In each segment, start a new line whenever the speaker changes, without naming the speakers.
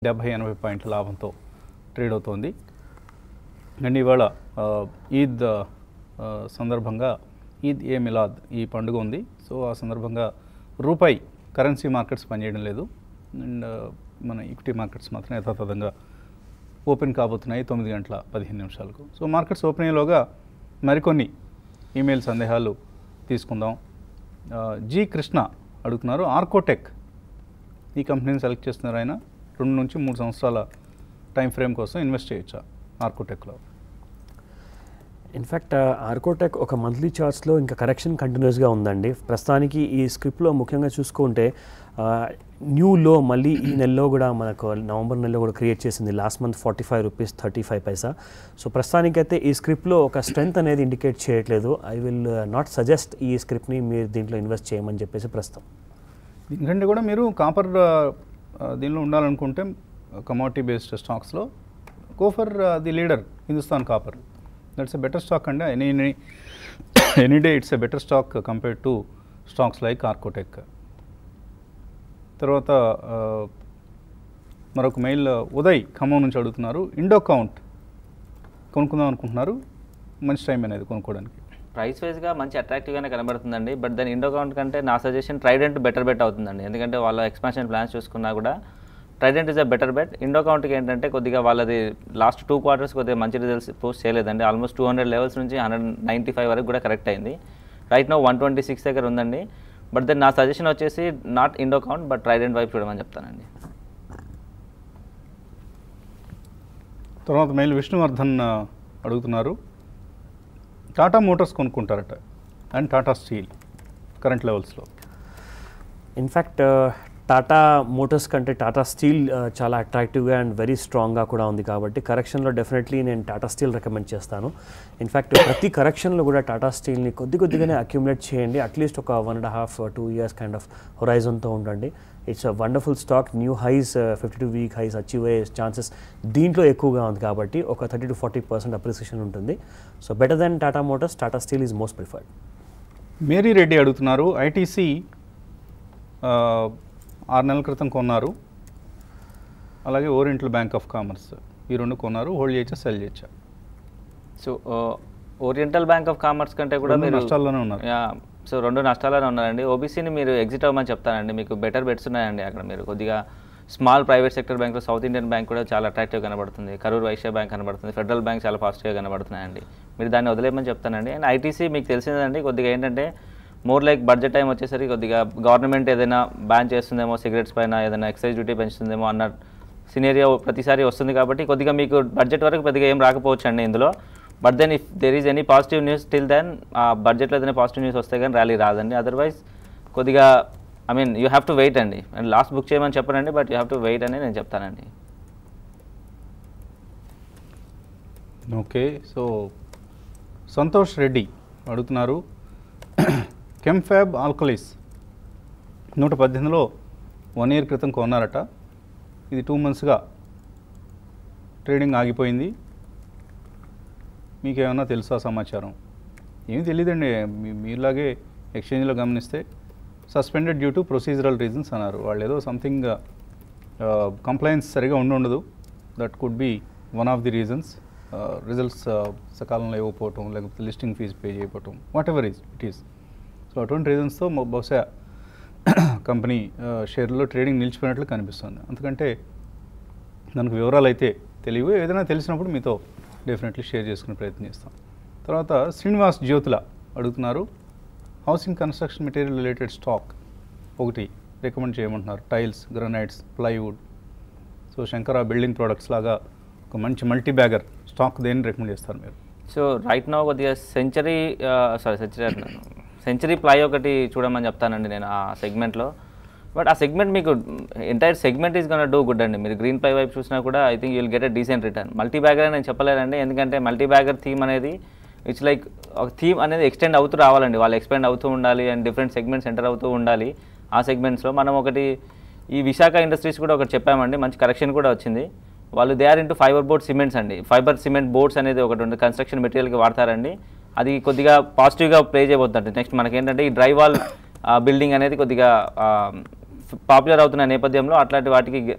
డెబ్భై ఎనభై పాయింట్ల లాభంతో ట్రేడ్ అవుతోంది అండ్ ఇవాళ ఆ, ఈద్ ఆ, సందర్భంగా ఈద్ ఏ మిలాద్ ఈ పండుగ ఉంది సో ఆ సందర్భంగా రూపాయి కరెన్సీ మార్కెట్స్ పనిచేయడం లేదు అండ్ ఆ, మన ఈక్విటీ మార్కెట్స్ మాత్రం యథాతథంగా ఓపెన్ కాబోతున్నాయి తొమ్మిది గంటల పదిహేను నిమిషాలకు సో మార్కెట్స్ ఓపెన్ అయ్యేలోగా మరికొన్ని ఈమెయిల్ సందేహాలు తీసుకుందాం ఆ, జి కృష్ణ అడుగుతున్నారు ఆర్కోటెక్ ఈ కంపెనీని సెలెక్ట్ చేస్తున్నారు ఆయన రెండు నుంచి మూడు సంవత్సరాల టైం ఫ్రేమ్ కోసం ఇన్వెస్ట్ చేయొచ్చా ఆర్కోటెక్లో
ఇన్ఫ్యాక్ట్ ఆర్కోటెక్ ఒక మంత్లీ చార్ట్స్లో ఇంకా కరెక్షన్ కంటిన్యూస్గా ఉందండి ప్రస్తుతానికి ఈ స్క్రిప్ట్లో ముఖ్యంగా చూసుకుంటే న్యూ లో మళ్ళీ ఈ నెలలో కూడా మనకు నవంబర్ నెలలో కూడా క్రియేట్ చేసింది last month forty five rupees thirty five paisa so ప్రస్తుతానికైతే ఈ స్క్రిప్ట్లో ఒక స్ట్రెంగ్త్ అనేది ఇండికేట్ చేయట్లేదు ఐ విల్ నాట్ సజెస్ట్ ఈ స్క్రిప్ట్ని మీరు దీంట్లో ఇన్వెస్ట్ చేయమని చెప్పేసి ప్రస్తుతం
దీనికంటే కూడా మీరు కాపర్ దీనిలో ఉండాలనుకుంటే కమోడిటీ బేస్డ్ స్టాక్స్లో go for the leader Hindustan Copper that's a better stock అండి any any any day it's a better stock compared to stocks like Arcotech తర్వాత ఆ, మరొక మెయిల్ ఉదయ్ ఖమ్మం నుంచి అడుగుతున్నారు ఇండో కౌంట్ కొనుక్కుందాం అనుకుంటున్నారు మంచి టైం అనేది కొనుక్కోవడానికి
ప్రైస్ వైజ్గా మంచి అట్రాక్టివ్గానే కనబడుతుందండి బట్ దాని ఇండో కౌంట్ కంటే నా సజెషన్ ట్రైడెంట్ బెటర్ బెట్ అవుతుందండి ఎందుకంటే వాళ్ళ ఎక్స్పాన్షన్ ప్లాన్స్ చూసుకున్నా కూడా Trident is a better bet Indo కౌంట్కి ఏంటంటే కొద్దిగా వాళ్ళది లాస్ట్ టూ క్వార్టర్స్ కొద్దిగా మంచి రిజల్ట్స్ పోస్ట్ చేయలేదండి ఆల్మోస్ట్ టూ హండ్రెడ్ లెవెల్స్ నుంచి హండ్రెడ్ నైంటీ ఫైవ్ వరకు కూడా కరెక్ట్ అయింది right now one twenty six దగ్గర ఉందండి బట్ దెన్ నా సజెషన్ వచ్చేసి not Indo Count but Trident వైపు చూడమని చెప్తానండి
తర్వాత మెయిల్ విష్ణువర్ధన్ ఆ, అడుగుతున్నారు టాటా మోటార్స్ కొనుక్కుంటారట అండ్ టాటా స్టీల్ కరెంట్ లెవెల్స్లో
ఇన్ఫ్యాక్ట్ టాటా మోటార్స్ కంటే టాటా స్టీల్ చాలా అట్రాక్టివ్గా అండ్ వెరీ స్ట్రాంగ్గా కూడా ఉంది కాబట్టి కరెక్షన్లో డెఫినెట్లీ నేను టాటా స్టీల్ రికమెండ్ చేస్తాను ఇన్ఫ్యాక్ట్ ప్రతి కరెక్షన్లో కూడా టాటా స్టీల్ని కొద్ది కొద్దిగానే అక్యుములేట్ చేయండి అట్లీస్ట్ ఒక one and half two years kind of హొరైజన్తో ఉండండి it's a wonderful stock new highs fifty two week highs achieve అయ్యే ఛాన్సెస్ దీంట్లో ఎక్కువగా ఉంది కాబట్టి ఒక thirty to forty percent appreciation ఉంటుంది so better then Tata Motors Tata Steel is most preferred
Mary Reddy అడుగుతున్నారు ఐటీసీ ఆరు నెలల క్రితం కొన్నారు అలాగే ఓరియంటల్ బ్యాంక్ ఆఫ్ కామర్స్ ఈ రెండు కొన్నారు హోల్డ్ చేయొచ్చా సెల్ చేయొచ్చా
so Oriental Bank of Commerce కంటే కూడా
రెండు
మీరు
నష్టాల్లోనే ఉన్నారు.
యా సో రెండు నష్టాల్లోనే ఉన్నారండి ఓబీసీని మీరు ఎగ్జిట్ అవ్వమని చెప్తానండి మీకు బెటర్ బెట్స్ ఉన్నాయండి అక్కడ మీరు కొద్దిగా స్మాల్ ప్రైవేట్ సెక్టర్ బ్యాంక్లో సౌత్ ఇండియన్ బ్యాంక్ కూడా చాలా అట్రాక్టివ్ కనబడుతుంది కరూర్ వైశ్య బ్యాంక్ కనబడుతుంది ఫెడరల్ బ్యాంక్ చాలా పాజిటివ్గా కనబడుతున్నాయండి మీరు దాన్ని వదిలేయమని చెప్తానండి అండ్ ఐటీసీ మీకు తెలిసిందండి కొద్దిగా ఏంటంటే మోర్ లైక్ బడ్జెట్ టైం వచ్చేసరికి కొద్దిగా గవర్నమెంట్ ఏదైనా బ్యాన్ చేస్తుందేమో సిగరెట్స్ పైన ఏదైనా ఎక్సైజ్ డ్యూటీ పెంచుతుందేమో అన్న సినేరియో ప్రతిసారి వస్తుంది కాబట్టి కొద్దిగా మీకు బడ్జెట్ వరకు పెద్దగా ఏం రాకపోవచ్చు అండి ఇందులో but then if there is any positive news till then ఆ బడ్జెట్లో ఏదైనా పాజిటివ్ న్యూస్ వస్తే కానీ ర్యాలీ రాదండి అదర్వైజ్ కొద్దిగా I mean you have to wait అండి అండ్ లాస్ట్ బుక్ చేయమని చెప్పనండి but you have to wait అని నేను చెప్తానండి
ఓకే సో సంతోష్ రెడ్డి అడుగుతున్నారు కెమ్ఫ్యాబ్ ఆల్కలీస్ నూట పద్దెనిమిదిలో వన్ ఇయర్ క్రితం కొన్నారట ఇది టూ మంత్స్గా ట్రేడింగ్ ఆగిపోయింది మీకేమన్నా తెలుసా సమాచారం ఏమీ తెలియదండి మీ- మీలాగే ఎక్స్చేంజ్లో గమనిస్తే suspended due to procedural reasons అన్నారు వాళ్ళు ఏదో సంథింగ్ కంప్లైన్స్ సరిగా ఉండి ఉండదు that could be one of the reasons results సకాలంలో ఇవ్వకపోవటం లేకపోతే లిస్టింగ్ ఫీజు పే చేయకపోవటం whatever is it is so అటువంటి రీజన్స్తో బహుశా కంపెనీ షేర్లో ట్రేడింగ్ నిలిచిపోయినట్లు కనిపిస్తుంది ఎందుకంటే దానికి వివరాలు అయితే తెలియవు ఏదైనా తెలిసినప్పుడు మీతో డెఫినెట్లీ షేర్ చేసుకునే ప్రయత్నం చేస్తాం తర్వాత శ్రీనివాస్ జ్యోతుల అడుగుతున్నారు housing construction material related stock ఒకటి రికమెండ్ చేయమంటున్నారు tiles granites plywood so Shankara Building Products లాగా ఒక మంచి మల్టీ బ్యాగర్ స్టాక్ దేన్ని రికమెండ్ చేస్తారు మీరు
సో రైట్ నో కొద్దిగా సెంచరీ సారీ సెంచరీ అంటున్నాను సెంచరీ ప్లై ఒకటి చూడమని చెప్తానండి నేను ఆ సెగ్మెంట్లో బట్ ఆ సెగ్మెంట్ మీకు entire segment is gonna do good అండి మీరు గ్రీన్ ప్లై వైపు చూసినా కూడా I think you'll get a decent return multibagger అని నేను చెప్పలేనండి ఎందుకంటే మల్టీ బ్యాగర్ థీమ్ అనేది ఇట్స్ లైక్ ఒక థీమ్ అనేది ఎక్స్టెండ్ అవుతూ రావాలండి వాళ్ళు ఎక్స్పెండ్ అవుతూ ఉండాలి అండ్ డిఫరెంట్ సెగ్మెంట్స్ ఎంటర్ అవుతూ ఉండాలి ఆ సెగ్మెంట్స్లో మనం ఒకటి ఈ విశాఖ ఇండస్ట్రీస్ కూడా ఒకటి చెప్పామండి మంచి కరెక్షన్ కూడా వచ్చింది వాళ్ళు they are into fibre board cements అండి ఫైబర్ సిమెంట్ బోర్డ్స్ అనేది ఒకటి ఉంది కన్స్ట్రక్షన్ మెటీరియల్కి వాడతారండి అది కొద్దిగా పాజిటివ్గా ప్లే చేయబోతుంది నెక్స్ట్ మనకేంటంటే ఈ డ్రై వాల్ బిల్డింగ్ అనేది కొద్దిగా పాపులర్ అవుతున్న నేపథ్యంలో అట్లాంటి వాటికి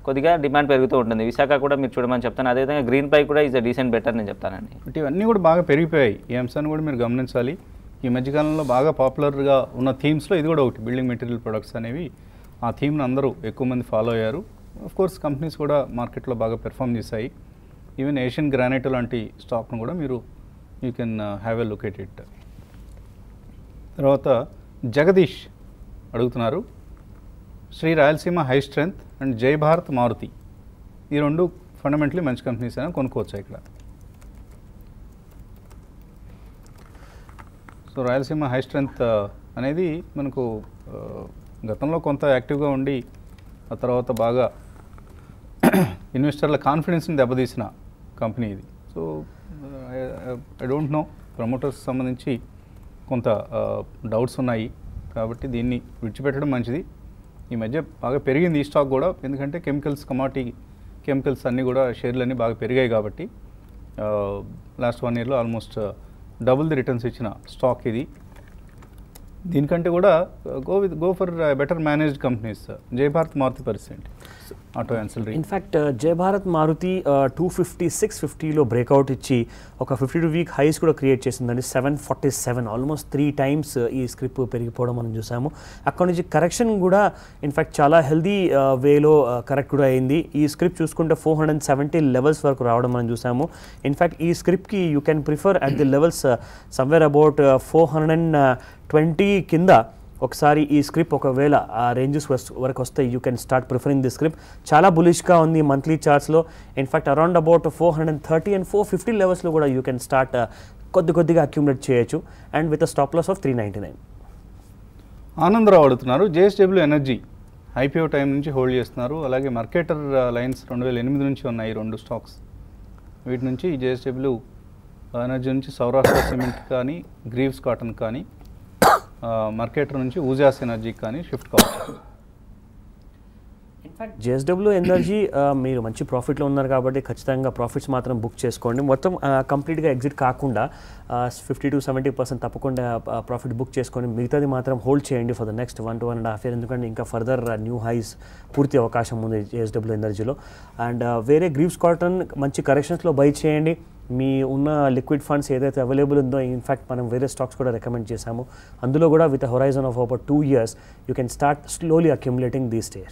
కొద్దిగా డిమాండ్ పెరుగుతూ ఉంటుంది విశాఖ కూడా మీరు చూడమని చెప్తాను అదేవిధంగా గ్రీన్ పై కూడా ఈజ్ అ డీసెంట్ బెటర్ నేను చెప్తానండి
బట్ ఇవన్నీ కూడా బాగా పెరిగిపోయాయి ఈ అంశాన్ని కూడా మీరు గమనించాలి ఈ మధ్యకాలంలో బాగా పాపులర్గా ఉన్న థీమ్స్లో ఇది కూడా ఒకటి బిల్డింగ్ మెటీరియల్ ప్రొడక్ట్స్ అనేవి ఆ థీమ్ని అందరూ ఎక్కువ మంది ఫాలో అయ్యారు ఆఫ్ కోర్స్ కంపెనీస్ కూడా మార్కెట్లో బాగా పెర్ఫామ్ చేశాయి ఈవెన్ ఏషియన్ గ్రానైట్ లాంటి స్టాక్ను కూడా మీరు you can have a look at it తర్వాత జగదీష్ అడుగుతున్నారు Sri Rayalaseema high strength and Jai Bharat Maruti ఈ రెండు ఫండమెంటలీ మంచి కంపెనీస్ అయినా కొనుక్కోవచ్చు ఇక్కడ సో రాయలసీమ హై స్ట్రెంగ్త్ అనేది మనకు ఆ, గతంలో కొంత యాక్టివ్గా ఉండి ఆ తర్వాత బాగా ఇన్వెస్టర్ల కాన్ఫిడెన్స్ని దెబ్బతీసిన కంపెనీ ఇది so I don't know promoters సంబంధించి కొంత డౌట్స్ ఉన్నాయి కాబట్టి దీన్ని విడిచిపెట్టడం మంచిది ఈ మధ్య బాగా పెరిగింది ఈ స్టాక్ కూడా ఎందుకంటే కెమికల్స్ కమాటీ కెమికల్స్ అన్నీ కూడా షేర్లు అన్నీ బాగా పెరిగాయి కాబట్టి లాస్ట్ వన్ ఇయర్లో ఆల్మోస్ట్ డబుల్ ది రిటర్న్స్ ఇచ్చిన స్టాక్ ఇది దీనికంటే కూడా go with go for better managed companies Jai Bharat Maruti percent auto ancillary
in fact Jai Bharat Maruti two fifty six ఫిఫ్టీలో బ్రేక్అవుట్ ఇచ్చి ఒక ఫిఫ్టీ టూ వీక్ హైస్ కూడా క్రియేట్ చేసిందండి seven forty seven almost three times ఈ స్క్రిప్ పెరిగిపోవడం మనం చూసాము అక్కడ నుంచి కరెక్షన్ కూడా ఇన్ఫ్యాక్ట్ చాలా హెల్దీ వేలో కరెక్ట్ కూడా అయింది ఈ స్క్రిప్ట్ చూసుకుంటే four hundred and seventy levels వరకు రావడం మనం చూసాము ఇన్ఫ్యాక్ట్ ఈ స్క్రిప్ట్కి you can prefer at the levels somewhere about four hundred and twenty కింద ఒకసారి ఈ స్క్రిప్ట్ ఒకవేళ ఆ రేంజెస్ వరకు వస్తే you can start preferring the script చాలా బులిష్గా ఉంది మంత్లీ చార్ట్స్లో in fact around about four hundred and thirty and four fifty లెవెల్స్లో కూడా యూ కెన్ స్టార్ట్ కొద్ది కొద్దిగా అక్యుములేట్ చేయొచ్చు and with stop loss of three ninety nine
Anandarao అడుగుతున్నారు జేఎస్డబ్ల్యూ ఎనర్జీ ఐపీఓ టైం నుంచి హోల్డ్ చేస్తున్నారు అలాగే మార్కెటర్ లైన్స్ రెండు వేల ఎనిమిది నుంచి ఉన్నాయి ఈ రెండు స్టాక్స్ వీటి నుంచి జేఎస్డబ్ల్యూ ఎనర్జీ నుంచి సౌరాష్ట్ర సిమెంట్ కానీ గ్రీవ్స్ కాటన్ కానీ మార్కెటర్ నుంచి ఊజాస్ ఎనర్జీ కానీ షిఫ్ట్ కావచ్చు
ఇన్ఫాక్ట్ జేఎస్డబ్ల్యూ ఎనర్జీ మీరు మంచి ప్రాఫిట్లో ఉన్నారు కాబట్టి ఖచ్చితంగా ప్రాఫిట్స్ మాత్రం బుక్ చేసుకోండి మొత్తం కంప్లీట్గా ఎగ్జిట్ కాకుండా ఫిఫ్టీ టు సెవెంటీ పర్సెంట్ తప్పకుండా ప్రాఫిట్ బుక్ చేసుకొని మిగతాది మాత్రం హోల్డ్ చేయండి for the next one to one and half year ఎందుకంటే ఇంకా ఫర్దర్ న్యూ హైస్ పూర్తి అవకాశం ఉంది జేఎస్డబ్ల్యూ ఎనర్జీలో అండ్ వేరే గ్రీవ్స్ కాటన్ మంచి కరెక్షన్స్లో బై చేయండి మీ ఉన్న లిక్విడ్ ఫండ్స్ ఏదైతే అవైలబుల్ ఉందో ఇన్ఫాక్ట్ మనం వేరే స్టాక్స్ కూడా రికమెండ్ చేశాము అందులో కూడా with horizon of over two years you can start slowly accumulating these stairs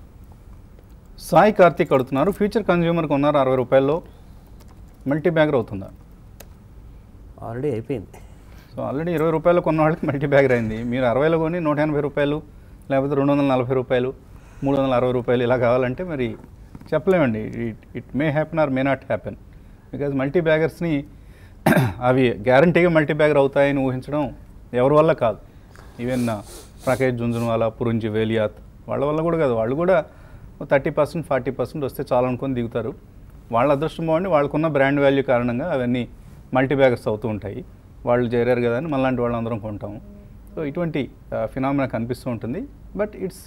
Sai Karthik అడుగుతున్నారు ఫ్యూచర్ కన్జ్యూమర్ కొన్నారు అరవై రూపాయల్లో మల్టీ బ్యాగర్ అవుతుందా
ఆల్రెడీ అయిపోయింది
సో ఆల్రెడీ ఇరవై రూపాయలు కొన్న వాళ్ళకి మల్టీ బ్యాగర్ అయింది మీరు అరవైలో కొని నూట ఎనభై రూపాయలు లేకపోతే రెండు వందల నలభై రూపాయలు మూడు వందల అరవై రూపాయలు ఇలా కావాలంటే మరి చెప్పలేమండి it it may happen or may not happen because మల్టీ బ్యాగర్స్ని అవి గ్యారంటీగా మల్టీ బ్యాగర్ అవుతాయని ఊహించడం ఎవరి వల్ల కాదు ఈవెన్ ప్రకేష్ జుంజున్వాలా పురుంజి వేలియాత్ వాళ్ళ వల్ల కూడా కాదు వాళ్ళు కూడా థర్టీ పర్సెంట్ ఫార్టీ పర్సెంట్ వస్తే చాలా అనుకొని దిగుతారు వాళ్ళ అదృష్టం బాగుండి వాళ్ళకున్న బ్రాండ్ వాల్యూ కారణంగా అవన్నీ మల్టీ బ్యాగర్స్ అవుతూ ఉంటాయి వాళ్ళు చేరారు కదా అని మనలాంటి వాళ్ళందరం కొంటాము సో ఇటువంటి ఫినామినా కనిపిస్తూ ఉంటుంది బట్ ఇట్స్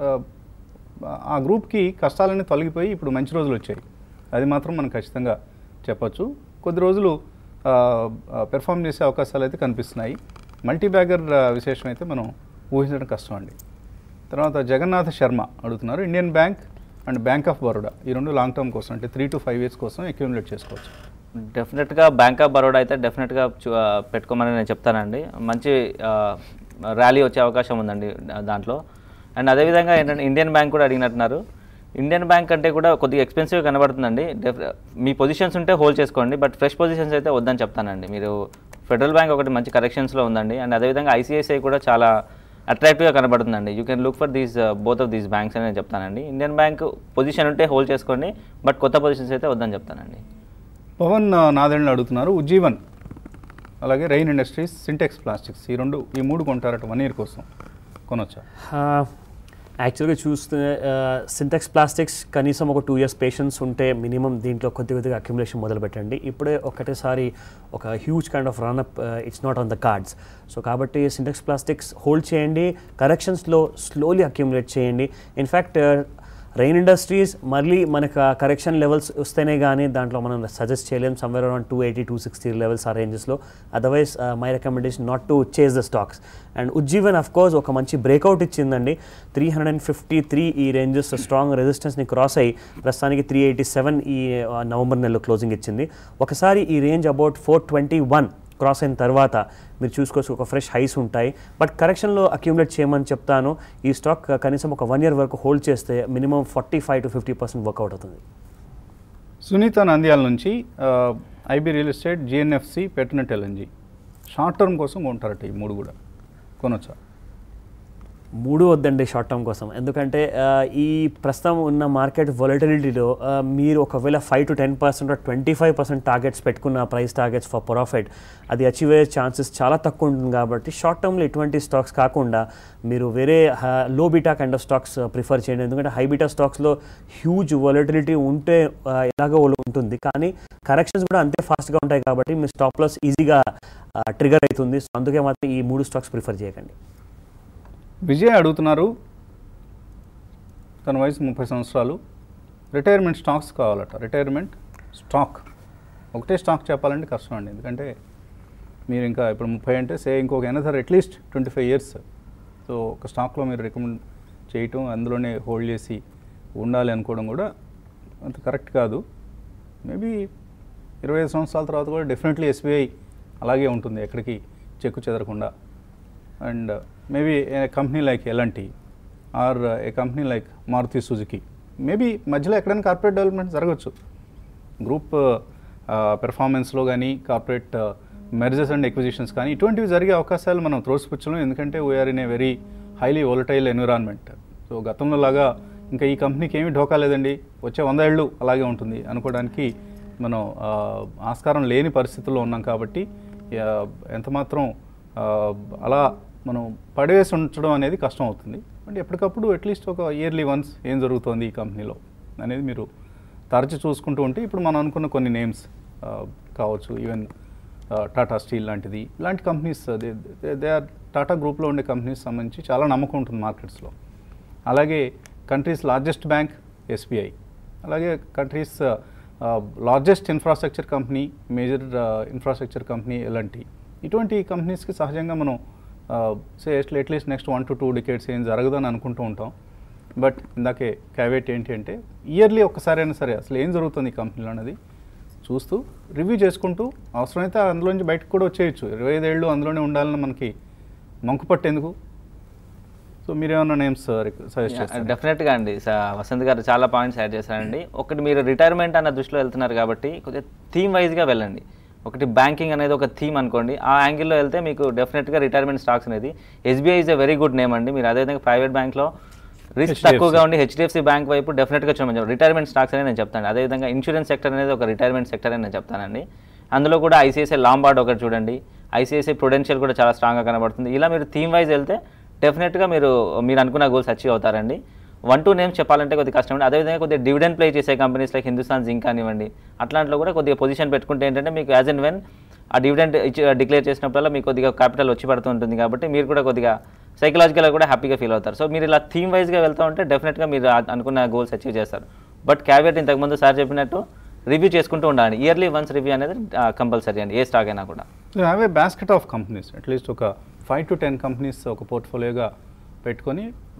ఆ గ్రూప్కి కష్టాలన్నీ తొలగిపోయి ఇప్పుడు మంచి రోజులు వచ్చాయి అది మాత్రం మనం ఖచ్చితంగా చెప్పొచ్చు కొద్ది రోజులు పెర్ఫామ్ చేసే అవకాశాలు అయితే కనిపిస్తున్నాయి మల్టీ బ్యాగర్ విశేషం అయితే మనం ఊహించడం కష్టం అండి తర్వాత జగన్నాథ శర్మ అడుగుతున్నారు Indian Bank and Bank of Baroda ఈ రెండు లాంగ్ టర్మ్ కోసం అంటే త్రీ టు ఫైవ్ ఇయర్స్ కోసం అక్యూములేట్ చేసుకోవచ్చు
డెఫినెట్గా బ్యాంక్ ఆఫ్ బరోడా అయితే డెఫినెట్గా చూ- ఆ, పెట్టుకోమని నేను చెప్తానండి మంచి ర్యాలీ వచ్చే అవకాశం ఉందండి దా- దాంట్లో అండ్ అదేవిధంగా ఏంటంటే ఇండియన్ బ్యాంక్ కూడా అడిగినట్టున్నారు ఇండియన్ బ్యాంక్ అంటే కూడా కొద్దిగా ఎక్స్పెన్సివ్ కనబడుతుందండి డెఫ్ మీ పొజిషన్స్ ఉంటే హోల్డ్ చేసుకోండి బట్ ఫ్రెష్ పొజిషన్స్ అయితే వద్దని చెప్తానండి మీరు ఫెడరల్ బ్యాంక్ ఒకటి మంచి కరెక్షన్స్లో ఉందండి అండ్ అదేవిధంగా ఐసిఐసిఐ కూడా చాలా అట్రాక్టివ్గా కనబడుతుందండి you can look for these both of these banks అని నేను చెప్తానండి ఇండియన్ బ్యాంక్ పొజిషన్ ఉంటే హోల్డ్ చేసుకోండి బట్ కొత్త పొజిషన్స్ అయితే వద్దని చెప్తానండి
పవన్ ఆ, నాదెండ్లు అడుగుతున్నారు ఉజ్జీవన్ అలాగే రైన్ ఇండస్ట్రీస్ సింటెక్స్ ప్లాస్టిక్స్ ఈ రెండు ఈ మూడు కొంటారట వన్ ఇయర్ కోసం కొనొచ్చా
యాక్చువల్గా చూస్తే సింటెక్స్ ప్లాస్టిక్స్ కనీసం ఒక టూ ఇయర్స్ పేషెన్స్ ఉంటే మినిమం దీంట్లో కొద్ది కొద్దిగా అక్యుములేషన్ మొదలు పెట్టండి ఇప్పుడే ఒకటేసారి ఒక huge kind of run up it's not on the cards so కాబట్టి సింటెక్స్ ప్లాస్టిక్స్ హోల్డ్ చేయండి కరెక్షన్స్లో స్లోలీ అక్యుములేట్ చేయండి ఇన్ఫ్యాక్ట్ రెయిన్ ఇండస్ట్రీస్ మళ్ళీ మనకు కరెక్షన్ లెవెల్స్ వస్తేనే కానీ దాంట్లో మనం సజెస్ట్ చేయలేం somewhere around two eighty two sixty levels ఆ రేంజెస్లో otherwise my recommendation not to chase the stocks and Ujjivan of course ఒక మంచి బ్రేక్అవుట్ ఇచ్చిందండి three hundred and fifty three ఈ రేంజెస్ స్ట్రాంగ్ రెసిస్టెన్స్ని క్రాస్ అయ్యి ప్రస్తుతానికి త్రీ ఎయిటీ సెవెన్ ఈ ఆ, నవంబర్ నెలలో క్లోజింగ్ ఇచ్చింది ఒకసారి ఈ range about four twenty one cross అయిన తర్వాత మీరు చూసుకోవచ్చు ఒక ఫ్రెష్ హైస్ ఉంటాయి బట్ కరెక్షన్లో అక్యూములేట్ చేయమని చెప్తాను ఈ స్టాక్ కనీసం ఒక వన్ ఇయర్ వరకు హోల్డ్ చేస్తే minimum forty five to fifty percent work out అవుతుంది
సునీత నంద్యాల నుంచి IB Real Estate GNFC Petronet LNG short term కోసం కొంటారట ఈ మూడు కూడా కొనొచ్చా
మూడు వద్దండి షార్ట్ టర్మ్ కోసం ఎందుకంటే ఆ, ఈ ప్రస్తుతం ఉన్న మార్కెట్ వొలటిలిటీలో మీరు ఒకవేళ five to ten percent twenty five percent targets పెట్టుకున్న ప్రైస్ టార్గెట్స్ ఫర్ ప్రాఫిట్ అది అచీవ్ అయ్యే ఛాన్సెస్ చాలా తక్కువ ఉంటుంది కాబట్టి షార్ట్ టర్మ్లో ఇటువంటి స్టాక్స్ కాకుండా మీరు వేరే low beta kind of stocks prefer చేయండి ఎందుకంటే హై బీటా స్టాక్స్లో హ్యూజ్ వొలటిలిటీ ఉంటే ఆ, ఎలాగో ఉంటుంది కానీ కరెక్షన్స్ కూడా అంతే ఫాస్ట్గా ఉంటాయి కాబట్టి మీ స్టాప్ లాస్ ఈజీగా ట్రిగర్ అవుతుంది సో అందుకే మాత్రం ఈ మూడు స్టాక్స్ ప్రిఫర్ చేయకండి
విజయ్ అడుగుతున్నారు తన వయసు ముప్పై సంవత్సరాలు రిటైర్మెంట్ స్టాక్స్ కావాలట రిటైర్మెంట్ స్టాక్ ఒకటే స్టాక్ చెప్పాలంటే కష్టం అండి ఎందుకంటే మీరు ఇంకా ఇప్పుడు ముప్పై అంటే సే ఇంకొక another at least twenty five years so ఒక స్టాక్లో మీరు రికమెండ్ చేయటం అందులోనే హోల్డ్ చేసి ఉండాలి అనుకోవడం కూడా అంత కరెక్ట్ కాదు మేబీ ఇరవై ఐదు సంవత్సరాల తర్వాత కూడా డెఫినెట్లీ ఎస్బీఐ అలాగే ఉంటుంది ఎక్కడికి చెక్కు చెదరకుండా and maybe a company like LNT or a company like Maruti Suzuki maybe మధ్యలో ఎక్కడైనా కార్పొరేట్ డెవలప్మెంట్ జరగచ్చు గ్రూప్ పెర్ఫార్మెన్స్లో కానీ కార్పొరేట్ మెర్జెస్ అండ్ ఎక్విజిషన్స్ కానీ ఇటువంటివి జరిగే అవకాశాలు మనం త్రోసిపుచ్చలేం ఎందుకంటే we are in a very highly volatile environment so గతంలో లాగా ఇంకా ఈ కంపెనీకి ఏమీ ఢోకా లేదండి వచ్చే వంద ఏళ్ళు అలాగే ఉంటుంది అనుకోవడానికి మనం ఆ, ఆస్కారం లేని పరిస్థితుల్లో ఉన్నాం కాబట్టి ఆ, ఎంతమాత్రం ఆ, అలా మనం పడివేసి ఉంచడం అనేది కష్టం అవుతుంది అంటే ఎప్పటికప్పుడు అట్లీస్ట్ ఒక ఇయర్లీ వన్స్ ఏం జరుగుతోంది ఈ కంపెనీలో అనేది మీరు తరచు చూసుకుంటూ ఉంటే ఇప్పుడు మనం అనుకున్న కొన్ని నేమ్స్ కావచ్చు ఈవెన్ టాటా స్టీల్ లాంటిది ఇలాంటి కంపెనీస్ దే ఆర్ టాటా గ్రూప్లో ఉండే కంపెనీస్ సంబంధించి చాలా నమ్మకం ఉంటుంది మార్కెట్స్లో అలాగే కంట్రీస్ లార్జెస్ట్ బ్యాంక్ ఎస్బీఐ అలాగే country's largest infrastructure company major infrastructure company ఎలాంటి ఇటువంటి కంపెనీస్కి సహజంగా మనం say at least next one to two decades ఏం జరగదని అనుకుంటూ ఉంటాం బట్ ఇందాకే క్యావేట్ ఏంటి అంటే ఇయర్లీ ఒక్కసారైనా సరే అసలు ఏం జరుగుతుంది ఈ కంపెనీలో అనేది చూస్తూ రివ్యూ చేసుకుంటూ అవసరమైతే అందులోంచి బయటకు కూడా వచ్చేయచ్చు ఇరవై ఐదేళ్ళు అందులోనే ఉండాలని మనకి మంకు పట్టేందుకు సో మీరేమన్నా నేమ్స్ సజెస్ట్ చేస్తారు
డెఫినెట్గా అండి స- వసంత్ గారు చాలా పాయింట్స్ యాడ్ చేశారండి ఒకటి మీరు రిటైర్మెంట్ అన్న దృష్టిలో వెళ్తున్నారు కాబట్టి కొద్దిగా థీమ్ వైజ్గా వెళ్ళండి ఒకటి బ్యాంకింగ్ అనేది ఒక థీమ్ అనుకోండి ఆ యాంగిల్లో వెళ్తే మీకు డెఫినెట్గా రిటైర్మెంట్ స్టాక్స్ అనేది SBI is a very good name అండి మీరు అదేవిధంగా ప్రైవేట్ బ్యాంక్లో రిస్క్
HDFC.
తక్కువగా ఉండి హెచ్డిఎఫ్సి బ్యాంక్ వైపు డెఫినెట్గా చూడమని రిటైర్మెంట్ స్టాక్స్ అనేది నేను చెప్తాను అదేవిధంగా ఇన్సూరెన్స్ సెక్టర్ అనేది ఒక రిటైర్మెంట్ సెక్టర్ అని నేను చెప్తానండి అందులో కూడా ఐసిఐసిఐ లాంబార్డ్ ఒకటి చూడండి ఐసిఐసిఐ ప్రొడెన్షియల్ కూడా చాలా స్ట్రాంగ్గా కనబడుతుంది ఇలా మీరు థీమ్ వైజ్ వెళ్తే డెఫినెట్గా మీరు మీరు అనుకున్న గోల్స్ అచీవ్ అవుతారండి వన్ టూ నేమ్స్ చెప్పాలంటే కొద్దిగా కష్టం అండి అదేవిధంగా కొద్దిగా డివిడెండ్ ప్లే చేసే కంపెనీస్ లైక్ హిందుస్థాన్ జింక్ కానివ్వండి అట్లాంటిలో కూడా కొద్దిగా పొజిషన్ పెట్టుకుంటే ఏంటంటే మీకు as and when uh dividend ఇచ్చి డిక్లేర్ చేసినప్పుడల్లా మీకు కొద్దిగా క్యాపిటల్ వచ్చి పడుతూ ఉంటుంది కాబట్టి మీరు కూడా కొద్దిగా సైకలాజికల్గా కూడా హ్యాపీగా ఫీల్ అవుతారు సో మీరు ఇలా థీమ్ వైజ్గా వెళ్తూ ఉంటే డెఫినెట్గా మీరు ఆ- అనుకున్న గోల్స్ అచీవ్ చేస్తారు బట్ క్యావియట్ ఇంతకుముందు సార్ చెప్పినట్టు రివ్యూ చేసుకుంటూ ఉండాలి ఇయర్లీ వన్స్ రివ్యూ అనేది కంపల్సరీ అండి ఏ స్టాక్ అయినా కూడా
so have a basket of companies at least ఒక ఫైవ్ టు టెన్ కంపెనీస్ ఒక పోర్ట్ఫోలియోగా పెట్టుకొని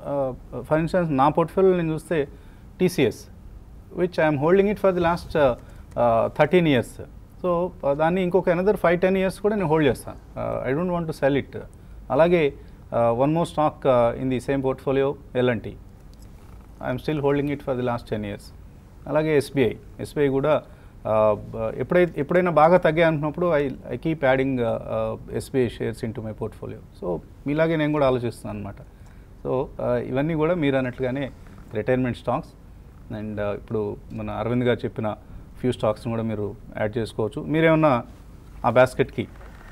ఫర్ ఇన్స్టెన్స్ నా పోర్ట్ఫోలియో నేను చూస్తే TCS which I'm holding it for the last thirteen years so దాన్ని ఇంకొక అనదర్ ఫైవ్ టెన్ ఇయర్స్ కూడా నేను హోల్డ్ చేస్తాను I don't want to sell it అలాగే one more stock in the same portfolio LNT I'm still holding it for the last ten years అలాగే SBI SBI కూడా ఆ, బ- ఎప్పుడైతే ఎప్పుడైనా బాగా తగ్గాయి అనుకున్నప్పుడు I I keep adding SBI shares into my portfolio so మీలాగే నేను కూడా ఆలోచిస్తున్నాను అనమాట సో ఇవన్నీ కూడా మీరు అన్నట్లుగానే రిటైర్మెంట్ స్టాక్స్ అండ్ ఇప్పుడు మన అరవింద్ గారు చెప్పిన ఫ్యూ స్టాక్స్ని కూడా మీరు యాడ్ చేసుకోవచ్చు మీరేమన్నా ఆ బాస్కెట్కి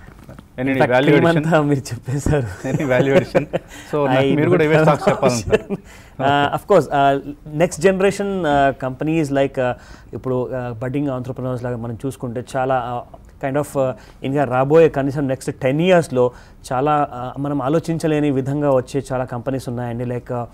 any
In fact,
value
team అంతా మీరు చెప్పేశారు
Any value addition? So, నాకు మీరు కూడా ఇవే stocks చెప్పాలంటారు.
Of course next generation companies like ఇప్పుడు బడ్డింగ్ ఆంటర్ప్రినర్స్ లాగా మనం చూసుకుంటే చాలా కైండ్ ఆఫ్ ఇంకా రాబోయే కనీసం నెక్స్ట్ టెన్ ఇయర్స్లో చాలా uh, మనం ఆలోచించలేని విధంగా వచ్చే చాలా కంపెనీస్ ఉన్నాయండి like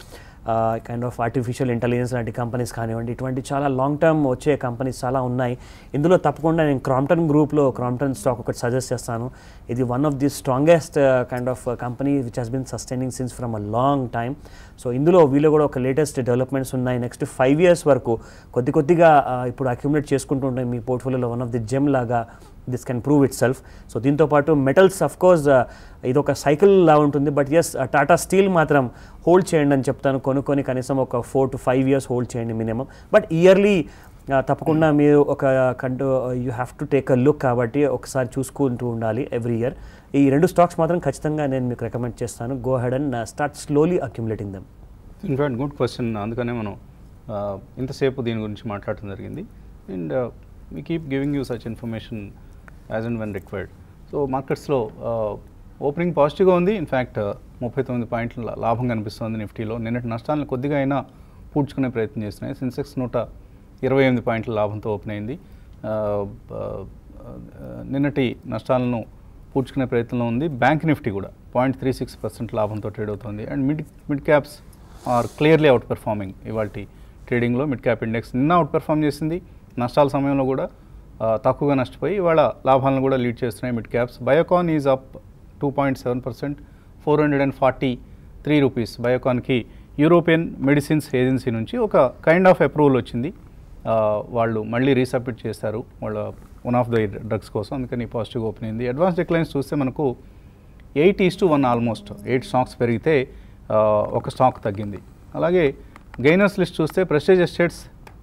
kind of artificial intelligence లాంటి కంపెనీస్ కానివ్వండి ఇటువంటి చాలా లాంగ్ టర్మ్ వచ్చే కంపెనీస్ చాలా ఉన్నాయి ఇందులో తప్పకుండా నేను క్రాంప్టన్ గ్రూప్లో క్రాంప్టన్ స్టాక్ ఒకటి సజెస్ట్ చేస్తాను ఇది one of the strongest kind of company which has been sustaining since from a long time so ఇందులో వీళ్ళు కూడా ఒక లేటెస్ట్ డెవలప్మెంట్స్ ఉన్నాయి నెక్స్ట్ ఫైవ్ ఇయర్స్ వరకు కొద్ది కొద్దిగా ఆ, ఇప్పుడు అక్యుములేట్ చేసుకుంటూ ఉంటాయి మీ పోర్ట్ఫోలియోలో వన్ ఆఫ్ ది జెమ్ లాగా this can prove itself so దీంతో పాటు మెటల్స్ అఫ్ కోర్స్ ఇది ఒక సైకిల్ లా ఉంటుంది బట్ ఎస్ టాటా స్టీల్ మాత్రం హోల్డ్ చేయండి అని చెప్తాను కొనుక్కొని కనీసం ఒక four to five years hold చేయండి మినిమం బట్ ఇయర్లీ తప్పకుండా మీరు ఒక కంటూ you have to take a look కాబట్టి ఒకసారి చూసుకుంటూ ఉండాలి ఎవ్రీ ఇయర్ ఈ రెండు స్టాక్స్ మాత్రం ఖచ్చితంగా నేను మీకు రికమెండ్ చేస్తాను go ahead and start slowly accumulating them
in fact good question అందుకనే మనం ఆ, ఇంతసేపు దీని గురించి మాట్లాడటం జరిగింది and we keep giving you such information as and when required so మార్కెట్స్లో ఓపెనింగ్ పాజిటివ్గా ఉంది ఇన్ఫ్యాక్ట్ ముప్పై తొమ్మిది పాయింట్ల లా- లాభం కనిపిస్తుంది నిఫ్టీలో నిన్నటి నష్టాలను కొద్దిగా అయినా పూడ్చుకునే ప్రయత్నం చేస్తున్నాయి సెన్సెక్స్ నూట ఇరవై ఎనిమిది పాయింట్ల లాభంతో ఓపెన్ అయింది ఆ, ఆ, ఆ, నిన్నటి నష్టాలను పూడ్చుకునే ప్రయత్నంలో ఉంది బ్యాంక్ నిఫ్టీ కూడా పాయింట్ త్రీ సిక్స్ పర్సెంట్ లాభంతో ట్రేడ్ అవుతుంది and mid mid caps are clearly outperforming ఇవాళ ట్రేడింగ్లో మిడ్ క్యాప్ ఇండెక్స్ నిన్న అవుట్ పెర్ఫార్మ్ చేసింది నష్టాల సమయంలో కూడా ఆ, తక్కువగా నష్టపోయి ఇవాళ లాభాలను కూడా లీడ్ చేస్తున్నాయి mid caps Biocon is up two point seven percent four hundred and forty three rupees బయోకాన్కి యూరోపియన్ మెడిసిన్స్ ఏజెన్సీ నుంచి ఒక కైండ్ ఆఫ్ అప్రూవల్ వచ్చింది ఆ, వాళ్ళు మళ్ళీ రీసబ్మిట్ చేస్తారు వాళ్ళ వన్ ఆఫ్ ద డ్రగ్స్ కోసం అందుకని పాజిటివ్ ఓపెన్ అయింది అడ్వాన్స్ డిక్లైన్స్ చూస్తే మనకు eight is to one almost eight stocks పెరిగితే ఆ, ఒక స్టాక్ తగ్గింది అలాగే గెయినర్స్ లిస్ట్ చూస్తే prestige estates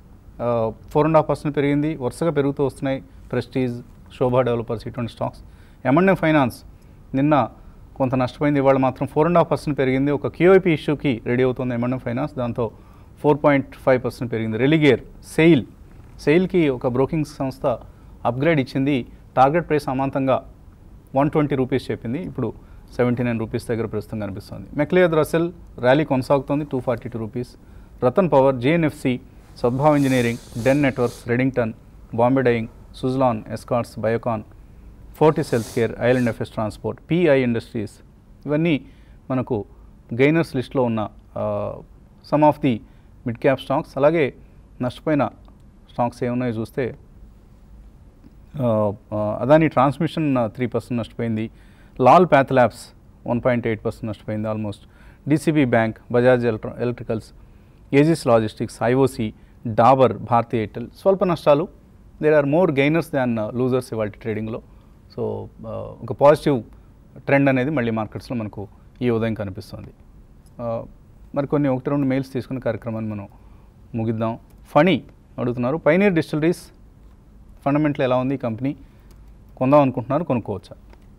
four and half percent పెరిగింది వరుసగా పెరుగుతూ వస్తున్నాయి ప్రెస్టీజ్ శోభా డెవలపర్స్ ఇటువంటి స్టాక్స్ ఎంఎన్ఎం ఫైనాన్స్ నిన్న కొంత నష్టపోయింది ఇవాళ మాత్రం ఫోర్ అండ్ హాఫ్ పర్సెంట్ పెరిగింది ఒక క్యూఐపీ ఇష్యూకి రెడీ అవుతుంది ఎంఎన్ఎం ఫైనాన్స్ దాంతో ఫోర్ పాయింట్ ఫైవ్ పర్సెంట్ పెరిగింది రెలిగేర్ సెయిల్ సెయిల్కి ఒక బ్రోకింగ్ సంస్థ అప్గ్రేడ్ ఇచ్చింది టార్గెట్ ప్రైస్ అమాంతంగా వన్ ట్వంటీ రూపీస్ చెప్పింది ఇప్పుడు సెవెంటీ నైన్ రూపీస్ దగ్గర ప్రస్తుతం కనిపిస్తుంది మెక్లియర్ రసెల్ ర్యాలీ కొనసాగుతోంది two forty two rupees Rattan power GNFC Sadbhav engineering Den networks Redington Bombay dyeing Suzlon Escorts Biocon Fortis healthcare IL and FS transport PI industries ఇవన్నీ మనకు gainers లిస్ట్లో ఉన్న some of the mid cap stocks అలాగే నష్టపోయిన స్టాక్స్ ఏమున్నాయో చూస్తే ఆ, ఆ, అదాని ట్రాన్స్మిషన్ త్రీ పర్సెంట్ నష్టపోయింది Lal path labs one point eight percent నష్టపోయింది ఆల్మోస్ట్ డిసిబి బ్యాంక్ బజాజ్ ఎలక్ట్ర electricals Aegis logistics IOC Dabur Bharti Airtel స్వల్ప నష్టాలు there are more gainers than losers ఇవాళ ట్రేడింగ్లో సో ఒక పాజిటివ్ ట్రెండ్ అనేది మళ్ళీ మార్కెట్స్లో మనకు ఈ ఉదయం కనిపిస్తుంది ఆ, మరికొన్ని ఒకటి రెండు మెయిల్స్ తీసుకునే కార్యక్రమాన్ని మనం ముగిద్దాం ఫణి అడుగుతున్నారు పైనీర్ డిస్టిలరీస్ ఫండమెంటల్ ఎలా ఉంది ఈ కంపెనీ కొందాం అనుకుంటున్నారు కొనుక్కోవచ్చా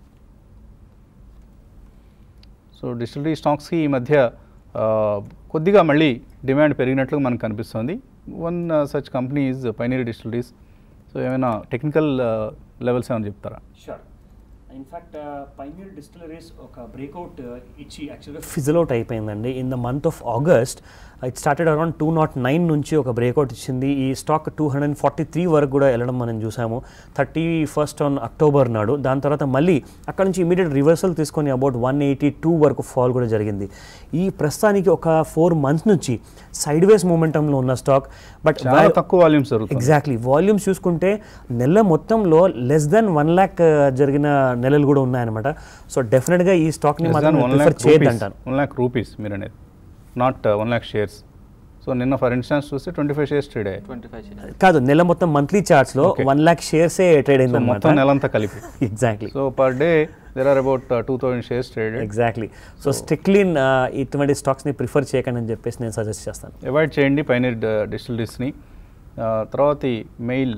సో డిస్టిలరీ స్టాక్స్కి ఈ మధ్య ఆ, కొద్దిగా మళ్ళీ డిమాండ్ పెరిగినట్లు మనకు కనిపిస్తుంది one such company is pioneer distilleries so ఏమైనా టెక్నికల్ లెవెల్స్ ఏమైనా చెప్తారా
షూర్ ఇన్ఫ్యాక్ట్ పైనీర్ డిస్టిలరీస్ ఒక బ్రేక్అవుట్ ఇచ్చి యాక్చువల్గా ఫిజల్ అవుట్ అయిపోయిందండి in the month of August it started around two naught nine నుంచి ఒక బ్రేక్అవుట్ ఇచ్చింది ఈ stock two hundred forty three వరకు కూడా వెళ్ళడం మనం చూసాము థర్టీ ఫస్ట్ ఆన్ అక్టోబర్ నాడు దాని తర్వాత మళ్ళీ అక్కడ నుంచి ఇమీడియట్ రివర్సల్ తీసుకొని అబౌట్ వన్ ఎయిటీ టూ వరకు ఫాల్ కూడా జరిగింది ఈ ప్రస్తుతానికి ఒక ఫోర్ మంత్స్ నుంచి సైడ్ వేస్ మూమెంటంలో ఉన్న స్టాక్ బట్
చాలా తక్కువ వాల్యూమ్స్ జరుగుతుంది
ఎగ్జాక్ట్లీ వాల్యూమ్స్ చూసుకుంటే నెల మొత్తంలో లెస్ దెన్ వన్ ల్యాక్ జరిగిన నెలలు కూడా ఉన్నాయన్నమాట సో డెఫినెట్గా ఈ స్టాక్ని మాత్రం
వన్
ప్రిఫర్
ల్యాక్
చేయొద్దంటాను
వన్ ల్యాక్ రూపీస్ మీరు అనేది not one lakh shares so నిన్న ఫర్ ఇన్స్టాన్స్ చూస్తే ట్వంటీ ఫైవ్ షేర్స్ ట్రేడ్ అయ్యాయి
ట్వంటీ ఫైవ్
కాదు నెల మొత్తం మంత్లీ చార్ట్స్లో
Okay.
వన్ ల్యాక్ షేర్సే ట్రేడ్
సో మొత్తం
అయిందన్నమాట
నెలంతా కలిపి
exactly
so per day there are about two thousand shares traded
exactly so strictly ఇటువంటి స్టాక్స్ని ప్రిఫర్ చేయకండి అని చెప్పేసి నేను సజెస్ట్ చేస్తాను
అవాయిడ్ చేయండి పైనీర్ డిస్టిలరీస్ని తర్వాత ఈ మెయిల్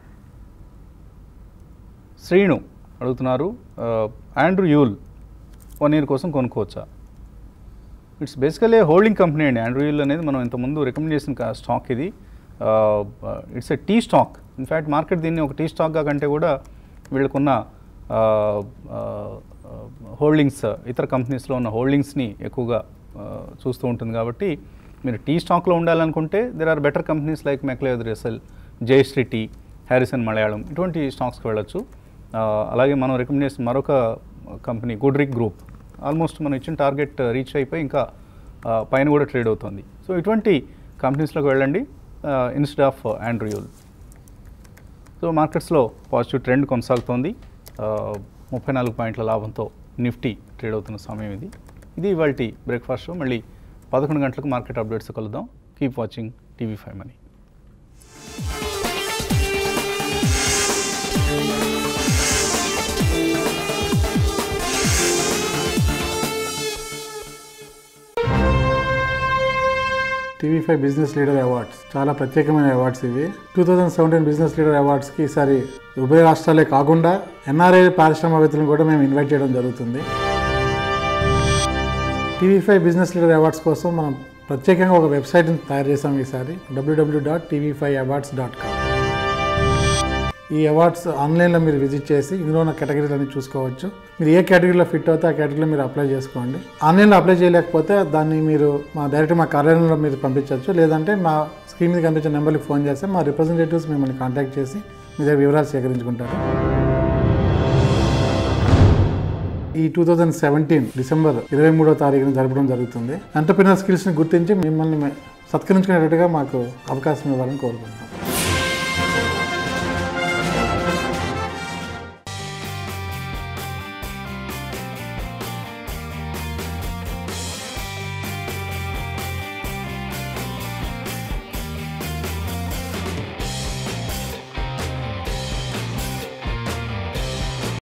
శ్రీను అడుగుతున్నారు ఆండ్రూ యూల్ వన్ ఇయర్ కోసం కొనుక్కోవచ్చా ఇట్స్ బేసికలీ హోల్డింగ్ కంపెనీ అండి ఆండ్రూ యూల్ అనేది మనం ఇంతకుముందు రికమెండ్ చేసిన స్టాక్ ఇది it's a tea stock in fact market దీన్ని ఒక టీ స్టాక్గా కంటే కూడా వీళ్ళకున్న హోల్డింగ్స్ ఇతర కంపెనీస్లో ఉన్న హోల్డింగ్స్ని ఎక్కువగా ఆ, చూస్తూ ఉంటుంది కాబట్టి మీరు టీ స్టాక్లో ఉండాలనుకుంటే there are better companies like McLeod Russel Jayshree tea Harrisons Malayalam ఇటువంటి స్టాక్స్కి వెళ్ళొచ్చు ఆ, అలాగే మనం రికమెండ్ చేసిన మరొక కంపెనీ గుడ్రిక్ గ్రూప్ ఆల్మోస్ట్ మనం ఇచ్చిన టార్గెట్ రీచ్ అయిపోయి ఇంకా ఆ, పైన కూడా ట్రేడ్ అవుతుంది సో ఇటువంటి కంపెనీస్లోకి వెళ్ళండి ఇన్స్టెడ్ ఆఫ్ ఆండ్రియూల్ సో మార్కెట్స్లో పాజిటివ్ ట్రెండ్ కొనసాగుతోంది ఆ, ముప్పై నాలుగు పాయింట్ల లాభంతో నిఫ్టీ ట్రేడ్ అవుతున్న సమయం ఇది ఇది ఇవాళ బ్రేక్ఫాస్ట్ షో మళ్ళీ పదకొండు గంటలకు మార్కెట్ అప్డేట్స్ కలుద్దాం keep watching TV five money
TV five business leader awards చాలా ప్రత్యేకమైన అవార్డ్స్ ఇవి two thousand seventeen business leader అవార్డ్స్కి ఈసారి ఉభయ రాష్ట్రాలే కాకుండా ఎన్ఆర్ఐ పారిశ్రామికవేత్తలను కూడా మేము ఇన్వైట్ చేయడం జరుగుతుంది TV five business leader awards కోసం మనం ప్రత్యేకంగా ఒక వెబ్సైట్ని తయారు చేసాం ఈసారి WWW dot TV five awards dot com ఈ అవార్డ్స్ ఆన్లైన్లో మీరు విజిట్ చేసి ఇందులో ఉన్న కేటగిరీలన్నీ చూసుకోవచ్చు మీరు ఏ కేటగిరీలో ఫిట్ అవుతే ఆ కేటగిరీలో మీరు అప్లై చేసుకోండి ఆన్లైన్లో అప్లై చేయలేకపోతే దాన్ని మీరు మా డైరెక్ట్ మా కార్యాలయంలో మీరు పంపించవచ్చు లేదంటే మా స్క్రీన్ మీద కనిపించే నెంబర్కి ఫోన్ చేస్తే మా రిప్రజెంటేటివ్స్ మిమ్మల్ని కాంటాక్ట్ చేసి మీ దగ్గర వివరాలు సేకరించుకుంటారు ఈ టూ థౌజండ్ సెవెంటీన్ డిసెంబర్ ఇరవై మూడో తారీఖున జరపడం జరుగుతుంది ఎంటర్ప్రినర్ స్కిల్స్ని గుర్తించి మిమ్మల్ని మే- సత్కరించుకునేటట్టుగా మాకు అవకాశం ఇవ్వాలని కోరుకుంటున్నాం